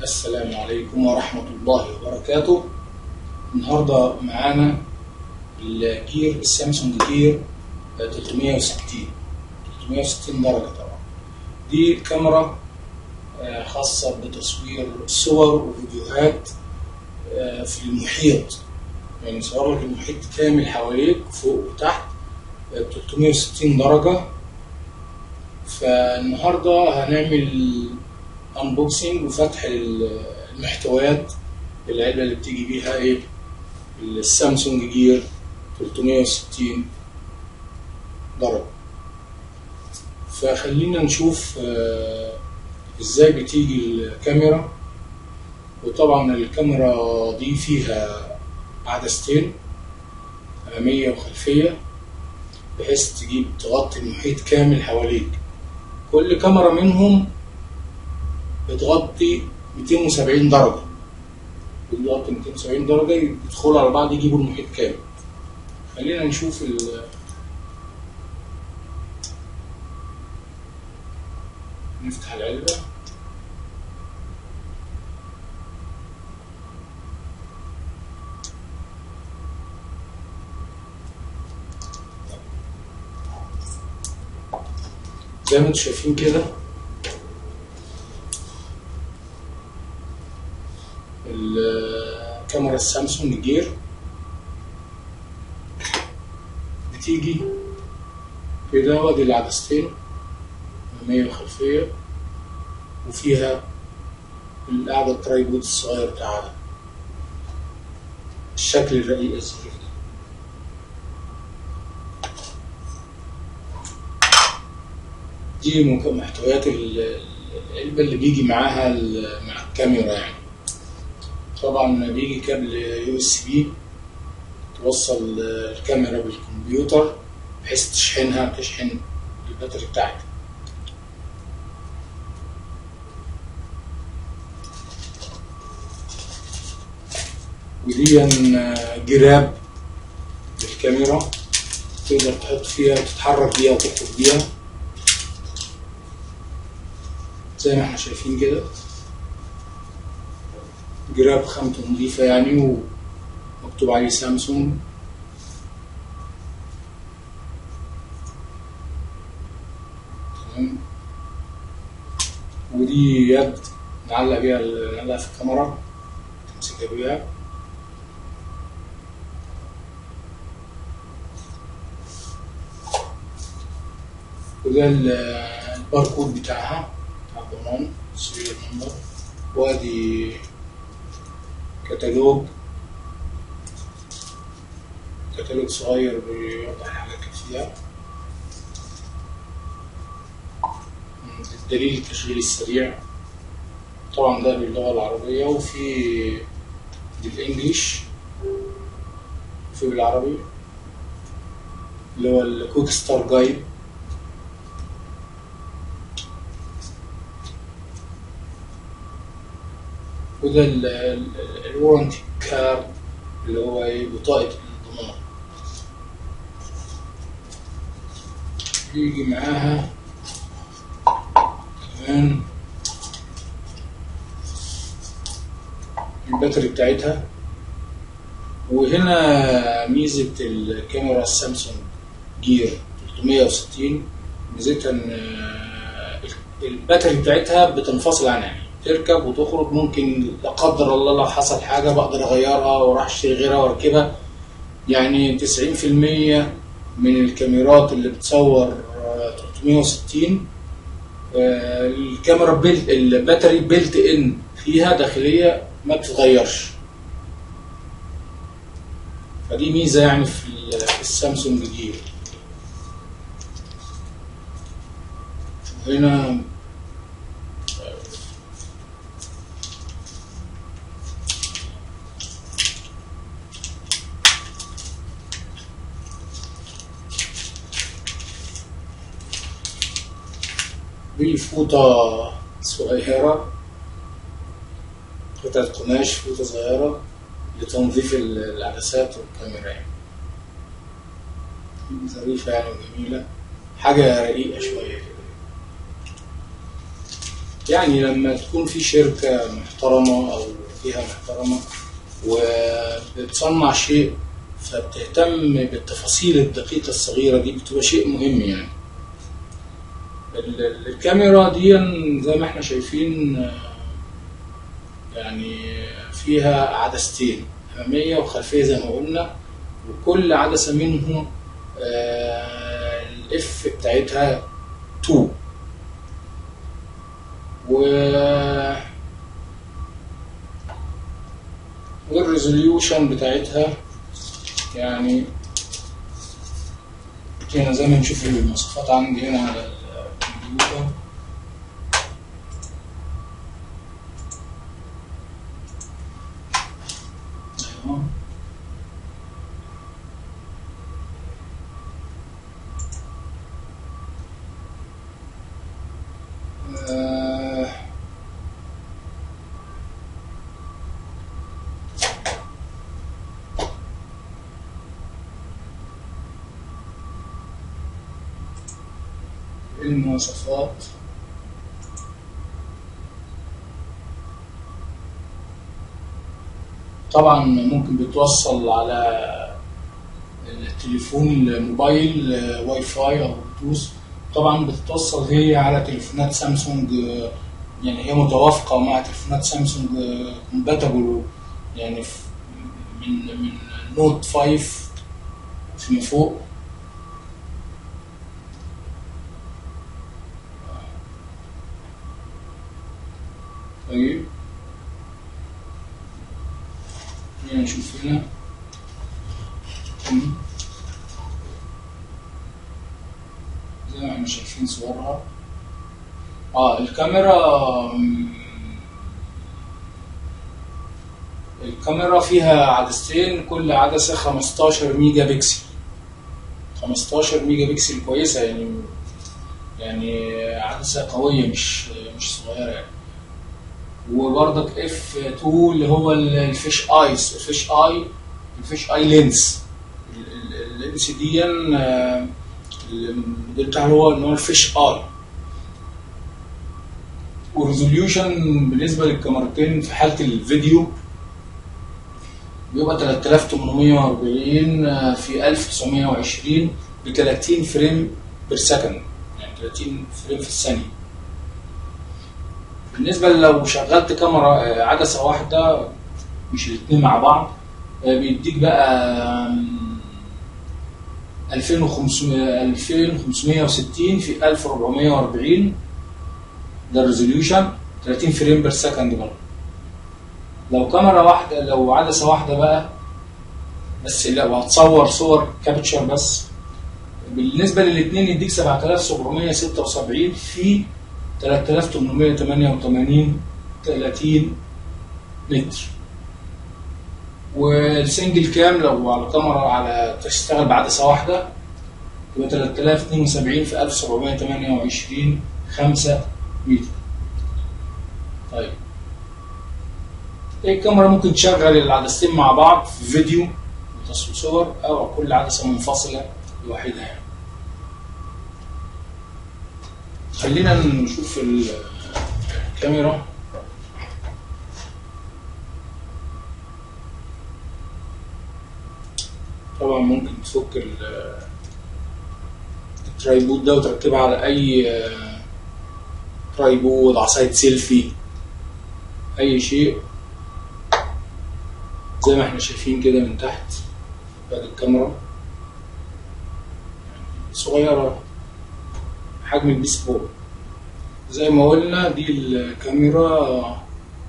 السلام عليكم ورحمة الله وبركاته النهاردة معانا الجير السامسونج جير 360 360 درجة طبعا دي كاميرا آه، خاصة بتصوير صور وفيديوهات آه، في المحيط يعني صور لك المحيط كامل حواليك فوق وتحت آه، 360 درجة فالنهارده هنعمل انبوكسنج وفتح المحتويات العلبه اللي بتيجي بيها ايه السامسونج جير 360 درجه فخلينا نشوف آه، ازاي بتيجي الكاميرا وطبعا الكاميرا دي فيها عدستين اماميه وخلفيه بحيث تجيب تغطي المحيط كامل حواليك كل كاميرا منهم بتغطي 270 درجة بتغطي 270 درجة يدخلوا على بعض يجيبوا المحيط كامل خلينا نشوف ال نفتح العلبة زي ما انتم شايفين كده الكاميرا السامسونج جير بتيجي كده وادي العدستين أمامية وخلفية وفيها القاعدة الترايبود الصغير بتاعها الشكل الرقيق الظريف ده دي مك- محتويات ال- العلبة اللي بيجي معاها ال- مع الكاميرا يعني طبعا بيجي كابل يو اس بي توصل الكاميرا بالكمبيوتر بحيث تشحنها تشحن الباتري بتاعتها ودي جراب للكاميرا تقدر تحط فيها تتحرك بيها وتخرج بيها زي ما احنا شايفين كده جراب خامته نظيفة يعني ومكتوب عليه سامسونج تمام ودي يد نعلق بيها نعلقها في الكاميرا تمسكها بيها وده ال- الباركود بتاعها بتاع الضمان سيريال نمبر وادي كتالوج كتالوج صغير بيوضح الحاجات اللي فيها الدليل التشغيل السريع طبعا ده باللغة العربية وفي بالإنجليش وفي بالعربي اللي هو الكويك ستار جايد وده الورنتي كارد اللي هو ايه بطاقة الضمان بيجي معاها كمان الباتري بتاعتها وهنا ميزة الكاميرا السامسونج جير 360 ميزتها ان آه، الباتري بتاعتها بتنفصل عنها يعني تركب وتخرج ممكن لا قدر الله لو حصل حاجة بقدر اغيرها واروح اشتري غيرها واركبها يعني 90% من الكاميرات اللي بتصور آه، 360 آه، الكاميرا بيلت الباتري بيلت ان فيها داخلية ما بتتغيرش فدي ميزة يعني في ال- في السامسونج جير هنا دي فوطة صغيرة قطعة قماش فوطة صغيرة لتنظيف ال- العدسات والكاميرا يعني ظريفة يعني وجميلة حاجة رقيقة شوية كده يعني لما تكون في شركة محترمة أو فيها محترمة وبتصنع شيء فبتهتم بالتفاصيل الدقيقة الصغيرة دي بتبقى شيء مهم يعني ال- ال- الكاميرا دي زي ما احنا شايفين آه، يعني فيها عدستين أمامية وخلفية زي ما قلنا وكل عدسة منهم الاف بتاعتها 2 و والريزوليوشن بتاعتها يعني هنا زي ما نشوف المواصفات عندي هنا على الكمبيوتر أيوة. آه، المواصفات طبعا ممكن بتوصل على التليفون الموبايل آه، واي فاي او بلوتوث طبعا بتتوصل هي على تليفونات سامسونج آه، يعني هي متوافقه مع تليفونات سامسونج كومباتبل يعني في- من من نوت 5 فيما فوق طيب خلينا نشوف هنا مم. زي ما احنا شايفين صورها اه الكاميرا مم، الكاميرا فيها عدستين كل عدسة 15 ميجا بكسل 15 ميجا بكسل كويسة يعني يعني عدسة قوية مش مش صغيرة يعني وبرضك اف 2 اللي هو ال- الفيش ايز الفيش اي الفيش اي لينس ال- ال- اللينس دي آه، الموديل بتاعه هو ان هو الفيش اي والريزوليوشن بالنسبه للكاميرتين في حاله الفيديو بيبقى 3840 في 1920 ب 30 فريم بير سكند يعني 30 فريم في الثانيه بالنسبه لو شغلت كاميرا آه، عدسه واحده مش الاثنين مع بعض آه، بيديك بقى آم، 2500 2560 في 1440 ده الريزوليوشن 30 فريم بير سكند برضه لو كاميرا واحده لو عدسه واحده بقى بس لو هتصور صور كابتشر بس بالنسبه للاثنين يديك 7776 في 3888 30 متر والسنجل كام لو على كاميرا على تشتغل بعدسه واحده يبقى 3072 في 1728 5 متر طيب الكاميرا ممكن تشغل العدستين مع بعض في فيديو وتصوير صور او كل عدسه منفصله لوحدها يعني خلينا نشوف الكاميرا طبعا ممكن تفك ال- الترايبود ده وتركبها على اي آه، ترايبود عصاية سيلفي اي شيء زي ما احنا شايفين كده من تحت بعد الكاميرا صغيرة حجم البيسبول زي ما قلنا دي الكاميرا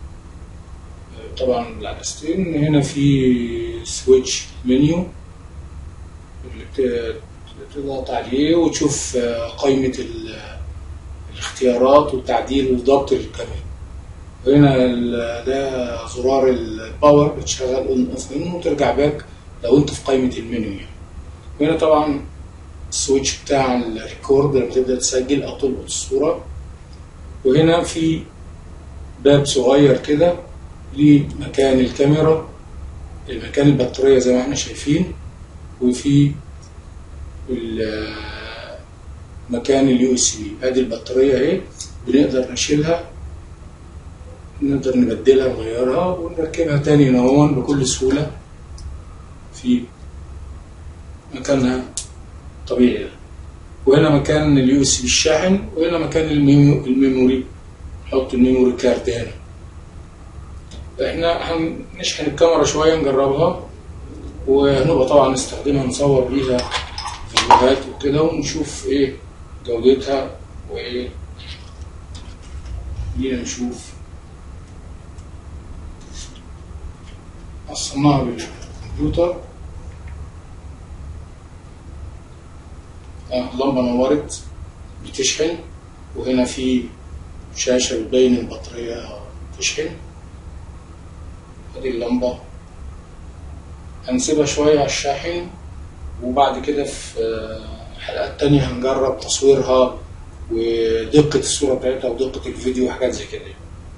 طبعا العدستين هنا في سويتش منيو اللي بت- تضغط عليه وتشوف قائمة ال- الاختيارات والتعديل وضبط الكاميرا هنا ال- ده زرار الباور بتشغل اون اوف منه وترجع باك لو انت في قائمة المنيو يعني هنا طبعا السويتش بتاع الريكورد لما تبدأ تسجل أو تلقط الصورة وهنا في باب صغير كده لمكان الكاميرا مكان البطارية زي ما احنا شايفين وفي ال- مكان اليو اس بي ادي البطارية اهي بنقدر نشيلها نقدر نبدلها نغيرها ونركبها تاني نهون بكل سهولة في مكانها طبيعي ده. وهنا مكان اليو اس بي الشاحن وهنا مكان الميمو- الميموري نحط الميموري كارد هنا احنا هنشحن الكاميرا شوية نجربها وهنبقى طبعا نستخدمها نصور بيها فيديوهات وكده ونشوف ايه جودتها وايه جينا نشوف وصلناها بالكمبيوتر آه، اللمبة نورت بتشحن وهنا في شاشة بتبين البطارية تشحن ادي اللمبة هنسيبها شوية على الشاحن وبعد كده في آه، حلقات تانية هنجرب تصويرها ودقة الصورة بتاعتها ودقة الفيديو وحاجات زي كده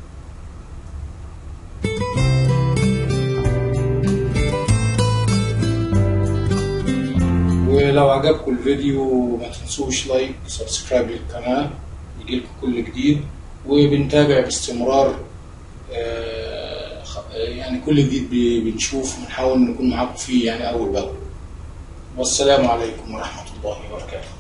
ولو عجبكم الفيديو ما تنسوش لايك سبسكرايب للقناة يجيلكم كل جديد وبنتابع باستمرار آه، خ- يعني كل جديد ب- بنشوف ونحاول نكون معاكم فيه يعني أول بأول والسلام عليكم ورحمة الله وبركاته